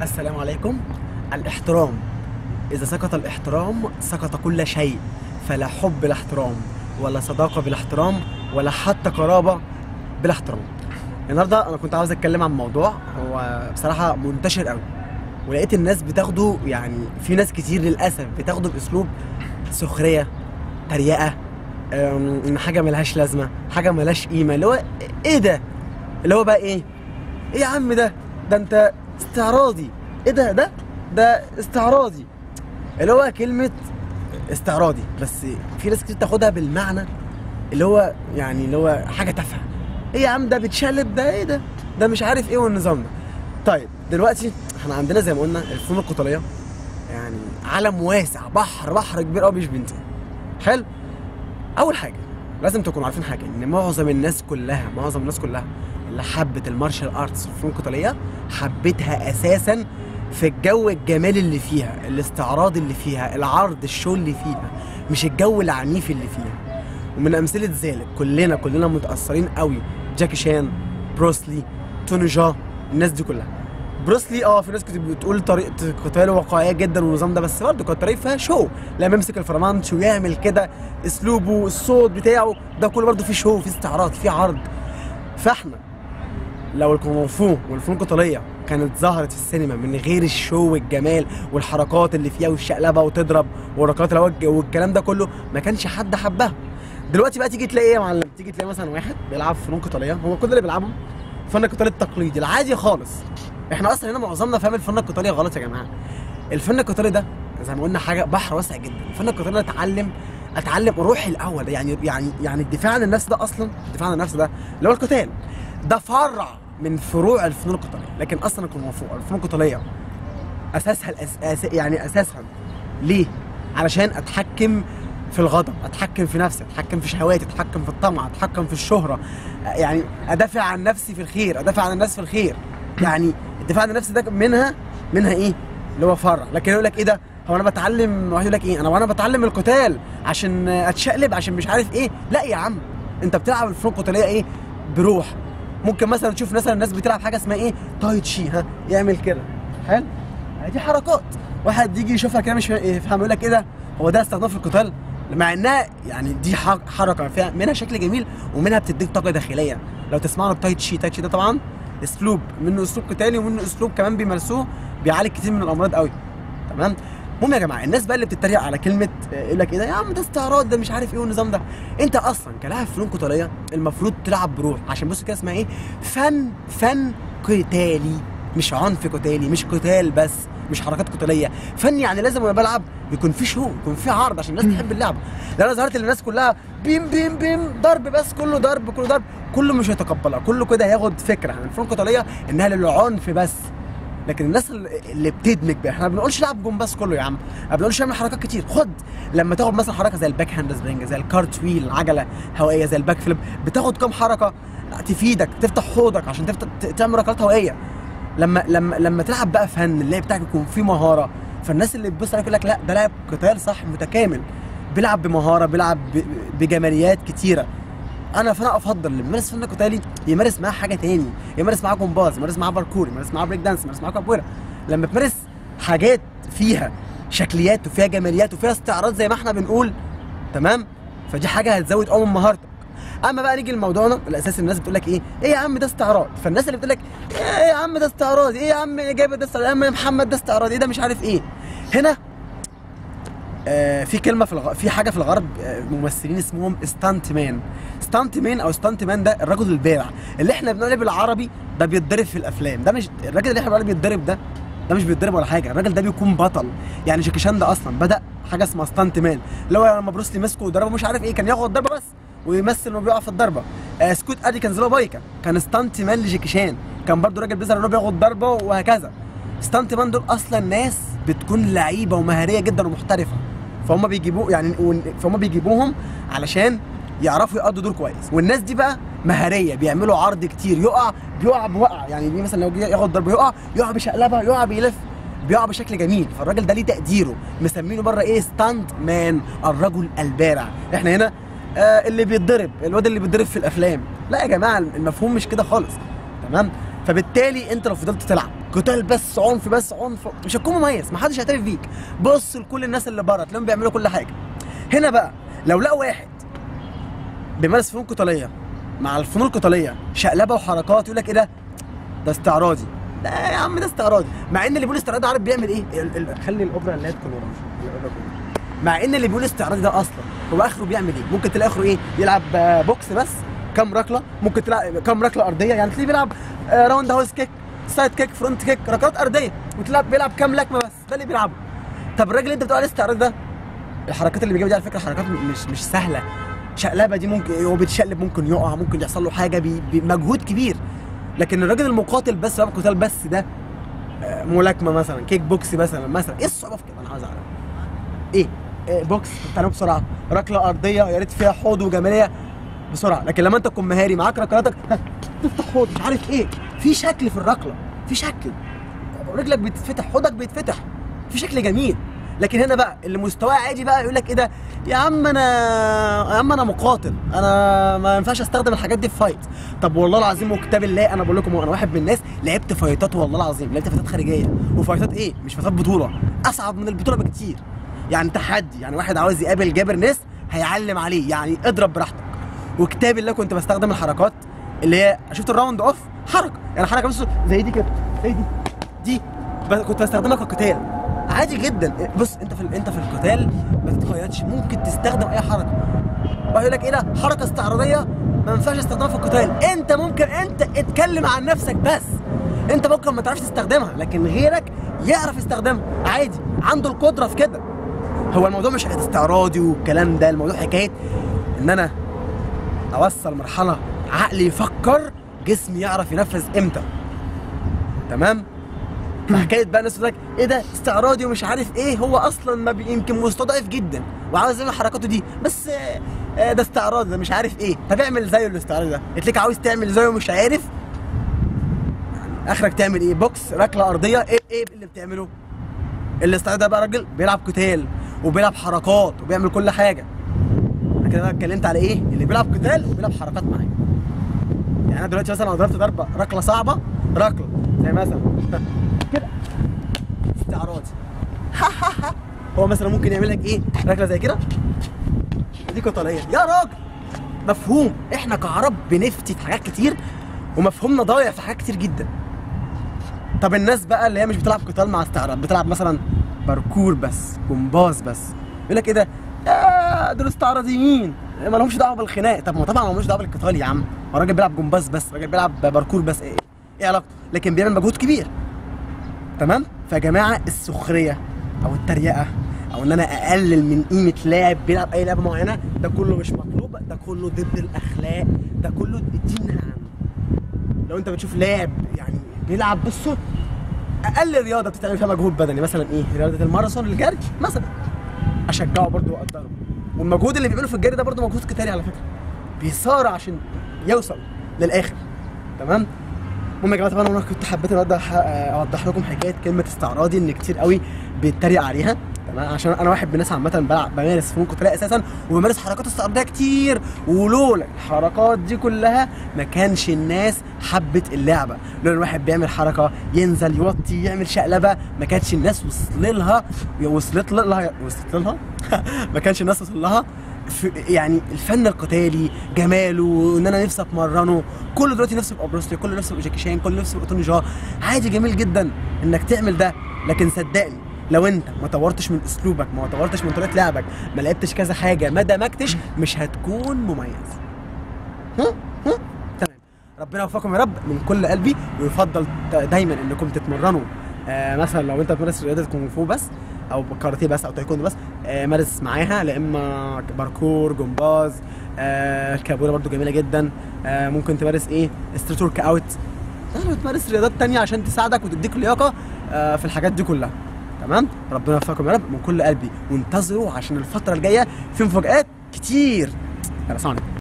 السلام عليكم الاحترام إذا سقط الاحترام سقط كل شيء فلا حب بلا احترام ولا صداقة بلا احترام ولا حتى قرابة بلا احترام النهارده أنا كنت عاوز أتكلم عن موضوع هو بصراحة منتشر قوي ولقيت الناس بتاخده يعني في ناس كتير للأسف بتاخده بأسلوب سخرية تريقة أم، إن حاجة ملهاش لازمة حاجة ملهاش قيمة اللي هو إيه ده اللي هو بقى إيه ايه يا عم ده ده انت استعراضي ايه ده ده ده استعراضي اللي هو كلمة استعراضي بس في ناس كتير تاخدها بالمعنى اللي هو يعني اللي هو حاجة تافهة ايه يا عم ده بتشلب ده ايه ده ده مش عارف ايه والنظام ده طيب دلوقتي احنا عندنا زي ما قلنا الفنون القتالية يعني عالم واسع بحر بحر كبير قوي مش بينتهي حلو اول حاجه لازم تكونوا عارفين حاجه ان معظم الناس كلها معظم الناس كلها اللي حبت المارشال ارتس والفنون القتاليه حبتها اساسا في الجو الجمالي اللي فيها الاستعراض اللي فيها العرض الشو اللي فيها مش الجو العنيف اللي فيها ومن امثله ذلك كلنا كلنا متاثرين قوي جاكي شان بروسلي توني جا الناس دي كلها بروسلي اه في ناس كتير بتقول طريقه قتاله واقعيه جدا والنظام ده بس برضه كانت طريقه فيها شو لما يمسك الفرمانش ويعمل كده اسلوبه الصوت بتاعه ده كله برضه فيه شو فيه استعراض فيه عرض فاحنا لو الكونغ فو والفنون القتاليه كانت ظهرت في السينما من غير الشو والجمال والحركات اللي فيها والشقلبه وتضرب وركلات الوجه والكلام ده كله ما كانش حد حبها دلوقتي بقى تيجي تلاقي ايه يا معلم تيجي تلاقي مثلا واحد بيلعب فنون قتاليه هو كل اللي بيلعبهم فن القتال التقليدي العادي خالص احنا اصلا هنا معظمنا فاهم الفن القتالي غلط يا جماعه الفن القتالي ده زي ما قلنا حاجه بحر واسع جدا الفن القتالي ده اتعلم اتعلم روحي الاول يعني يعني يعني الدفاع عن النفس ده اصلا الدفاع عن النفس ده اللي هو القتال ده فرع من فروع الفنون القتاليه لكن اصلا الكونغ فو الفنون القتاليه اساسها الأس... أس... يعني اساسها ليه علشان اتحكم في الغضب اتحكم في نفسي اتحكم في شهواتي اتحكم في الطمع اتحكم في الشهره يعني ادافع عن نفسي في الخير ادافع عن الناس في الخير يعني الدفاع عن النفس ده منها منها ايه اللي هو فرع لكن يقول لك ايه ده هو انا بتعلم واحد يقول لك ايه انا وانا بتعلم القتال عشان اتشقلب عشان مش عارف ايه لا يا عم انت بتلعب الفنون القتاليه ايه بروح ممكن مثلا تشوف مثلا الناس بتلعب حاجه اسمها ايه تاي تشي ها يعمل كده حلو دي حركات واحد يجي يشوفها كده مش يفهم يقول لك ايه ده هو ده استخدام في القتال مع انها يعني دي حق- حركه فيها منها شكل جميل ومنها بتديك طاقه داخليه لو تسمعوا التاي تشي تاي تشي ده طبعا اسلوب منه اسلوب قتالي ومنه اسلوب كمان بيمارسوه بيعالج كتير من الامراض قوي تمام المهم يا جماعه الناس بقى اللي بتتريق على كلمه آه، يقول لك ايه ده يا عم ده استعراض ده مش عارف ايه والنظام ده انت اصلا كلاعب فنون قتاليه المفروض تلعب بروح عشان بص كده اسمها ايه فن فن قتالي مش عنف قتالي مش قتال بس مش حركات قتاليه فن يعني لازم وانا بلعب يكون في شو يكون في عرض عشان الناس تحب اللعبه لو انا ظهرت للناس كلها بيم بيم بيم ضرب بس كله ضرب كله ضرب كله مش هيتقبلها كله كده هياخد فكره عن الفنون القتاليه انها للعنف بس لكن الناس اللي بتدمج بقى احنا ما بنقولش لعب جون بس كله يا عم ما بنقولش اعمل حركات كتير خد لما تاخد مثلا حركه زي الباك هاند سبرينج زي الكارت ويل عجله هوائيه زي الباك فليب بتاخد كام حركه تفيدك تفتح حوضك عشان تفتح ت- تعمل ركلات هوائيه لما لما لما تلعب بقى فن اللعب بتاعك يكون فيه مهاره فالناس اللي بتبص عليك يقول لك لا ده لاعب قتال صح متكامل بيلعب بمهاره بيلعب ب- بجماليات كتيره انا فانا افضل اللي بيمارس فن قتالي يمارس معاه حاجه تاني يمارس معاه جمباز يمارس معاه باركور يمارس معاه بريك دانس يمارس معاه كابويرا لما تمارس حاجات فيها شكليات وفيها جماليات وفيها استعراض زي ما احنا بنقول تمام فدي حاجه هتزود قوي من مهارتك اما بقى نيجي لموضوعنا الاساس الناس بتقول لك ايه ايه يا عم ده استعراض فالناس اللي بتقول لك ايه يا عم ده استعراض ايه يا عم جايب ده استعراض يا عم محمد ده استعراض ايه ده مش عارف ايه هنا آه في كلمه في الغ... في حاجه في الغرب آه ممثلين اسمهم ستانت مان ستانت مان او ستانت مان ده الرجل البارع اللي احنا بنقول عليه بالعربي ده بيتضرب في الافلام ده مش الراجل اللي احنا بنقول عليه بيتضرب ده ده مش بيتضرب ولا حاجه الراجل ده بيكون بطل يعني جاكي شان ده اصلا بدا حاجه اسمها ستانت مان اللي هو لما بروسلي مسكه وضربه مش عارف ايه كان ياخد ضربه بس ويمثل انه بيقع في الضربه آه سكوت ادي كان زلو بايكا كان ستانت مان لجاكي شان كان برضه راجل بيظهر انه بياخد ضربه وهكذا ستانت مان دول اصلا ناس بتكون لعيبه ومهاريه جدا ومحترفه فهم بيجيبوه يعني ون- فهم بيجيبوهم علشان يعرفوا يقضوا دور كويس والناس دي بقى مهاريه بيعملوا عرض كتير يقع بيقع بوقع يعني دي مثلا لو جه ياخد ضربه يقع يقع بشقلبه يقع بيلف بيقع بشكل جميل فالراجل ده ليه تقديره مسمينه بره ايه ستاند مان الرجل البارع احنا هنا آه اللي بيتضرب الواد اللي بيتضرب في الافلام لا يا جماعه المفهوم مش كده خالص تمام فبالتالي انت لو فضلت تلعب قتال بس عنف بس عنف مش هتكون مميز محدش هيعترف بيك بص لكل الناس اللي بره تلاقيهم بيعملوا كل حاجه هنا بقى لو لقوا واحد بيمارس فنون قتاليه مع الفنون القتاليه شقلبه وحركات يقول لك ايه ده ده استعراضي لا يا عم ده استعراضي مع ان اللي بيقول استعراضي عارف بيعمل ايه ال- ال- خلي الاوبرا اللي هي تكون ورا الأوبرا كلها. مع ان اللي بيقول استعراضي ده اصلا هو اخره بيعمل ايه ممكن تلاقي اخره ايه يلعب آه، بوكس بس كام ركله ممكن تلعب كام ركله ارضيه يعني تلاقيه بيلعب آه، راوند هاوس كيك سايد كيك فرونت كيك ركلات ارضيه وتلعب بيلعب كام لكمه بس ده اللي بيلعبه طب الراجل اللي انت بتقول عليه استعراض ده الحركات اللي بيجيبها دي على فكره حركات مش مش سهله شقلبه دي ممكن هو بيتشقلب ممكن يقع ممكن يحصل له حاجه بي- بمجهود كبير لكن الراجل المقاتل بس بيلعب قتال بس ده آه، ملاكمه مثلا كيك بوكس مثلا مثلا ايه الصعوبه في كده انا عاوز اعرف ايه, إيه بوكس بتعمله بسرعه ركله ارضيه يا ريت فيها حوض وجماليه بسرعه لكن لما انت تكون مهاري معاك ركلاتك ها، تفتح حوض مش عارف ايه في شكل في الركله في شكل رجلك بتتفتح حوضك بيتفتح في شكل جميل لكن هنا بقى اللي مستواه عادي بقى يقول لك ايه ده يا عم انا يا عم انا مقاتل انا ما ينفعش استخدم الحاجات دي في فايت طب والله العظيم وكتاب الله انا بقول لكم انا واحد من الناس لعبت فايتات والله العظيم لعبت فايتات خارجيه وفايتات ايه مش فايتات بطوله اصعب من البطوله بكتير يعني تحدي يعني واحد عاوز يقابل جابر ناس هيعلم عليه يعني اضرب براحتك وكتاب الله كنت بستخدم الحركات اللي هي شفت الراوند اوف حركه يعني حركه بس زي دي كده زي دي دي بس كنت بستخدمها كقتال عادي جدا بص انت في ال- انت في القتال ما تتقيدش ممكن تستخدم اي حركه ويقول لك ايه ده حركه استعراضيه ما ينفعش استخدامها في القتال انت ممكن انت اتكلم عن نفسك بس انت ممكن ما تعرفش تستخدمها لكن غيرك يعرف يستخدمها عادي عنده القدره في كده هو الموضوع مش حكايه استعراضي والكلام ده الموضوع حكايه ان انا اوصل مرحله عقلي يفكر جسمي يعرف ينفذ امتى تمام فحكايه بقى الناس تقول لك ايه ده استعراضي ومش عارف ايه هو اصلا ما بي- يمكن مستضعف جدا وعاوز يعمل حركاته دي بس آه، آه، ده استعراضي ده مش عارف ايه طب اعمل زيه الاستعراضي ده قلت عاوز تعمل زيه ومش عارف يعني اخرك تعمل ايه بوكس ركله ارضيه ايه ايه اللي بتعمله الاستعراضي ده بقى راجل بيلعب قتال وبيلعب حركات وبيعمل كل حاجه انا كده بقى اتكلمت على ايه اللي بيلعب قتال وبيلعب حركات معايا يعني انا دلوقتي مثلا لو ضربت ضربه ركله صعبه ركله زي مثلا كده استعراضي هو مثلا ممكن يعمل لك ايه ركله زي كده دي قتاليه يا راجل مفهوم احنا كعرب بنفتي في حاجات كتير ومفهومنا ضايع في حاجات كتير جدا طب الناس بقى اللي هي مش بتلعب قتال مع استعراض بتلعب مثلا باركور بس جمباز بس يقول لك ايه ده يا دول استعراضيين ما لهمش دعوه بالخناق طب ما هو طبعا ما لهمش دعوه بالقتال يا عم هو راجل بيلعب جمباز بس راجل بيلعب باركور بس ايه ايه علاقته لكن بيعمل مجهود كبير تمام فيا جماعه السخريه او التريقه او ان انا اقلل من قيمه لاعب بيلعب اي لعبه معينه ده كله مش مطلوب ده كله ضد الاخلاق ده كله الدين عنه لو انت بتشوف لاعب يعني بيلعب بالصوت اقل رياضه بتتعمل فيها مجهود بدني مثلا ايه رياضه الماراثون الجري مثلا اشجعه برضه واقدره والمجهود اللي بيعمله في الجري ده برضه مجهود قتالي على فكره بيصارع عشان يوصل للاخر تمام المهم يا جماعه طبعا انا كنت حبيت اوضح اوضح لكم حكايه كلمه استعراضي ان كتير قوي بيتريق عليها تمام عشان انا واحد من الناس عامه بلعب بمارس فنون قتاليه اساسا وبمارس حركات استعراضيه كتير ولولا الحركات دي كلها ما كانش الناس حبت اللعبه لولا الواحد بيعمل حركه ينزل يوطي يعمل شقلبه ما كانتش الناس وصل لها وصلت لها وصلت لها ما كانش الناس وصل لها في يعني الفن القتالي جماله وان انا نفسي اتمرنه كله دلوقتي نفسي ابقى بروسلي كله نفسي ابقى جاكي شان كله نفسي ابقى توني جا عادي جميل جدا انك تعمل ده لكن صدقني لو انت ما طورتش من اسلوبك ما طورتش من طريقه لعبك ما لعبتش كذا حاجه ما دمجتش مش هتكون مميز ها ها تمام ربنا يوفقكم يا رب من كل قلبي ويفضل دايما انكم تتمرنوا آه مثلا لو انت بتمارس رياضه كونغ فو بس او كاراتيه بس او تايكوندو بس آه مارس معاها لا اما باركور جمباز آه الكابوره برضو جميله جدا آه ممكن تمارس ايه ستريت ورك اوت يعني بتمارس رياضات تانية عشان تساعدك وتديك لياقه آه في الحاجات دي كلها تمام ربنا يوفقكم يا رب من كل قلبي وانتظروا عشان الفتره الجايه في مفاجآت كتير يلا سلام عليكم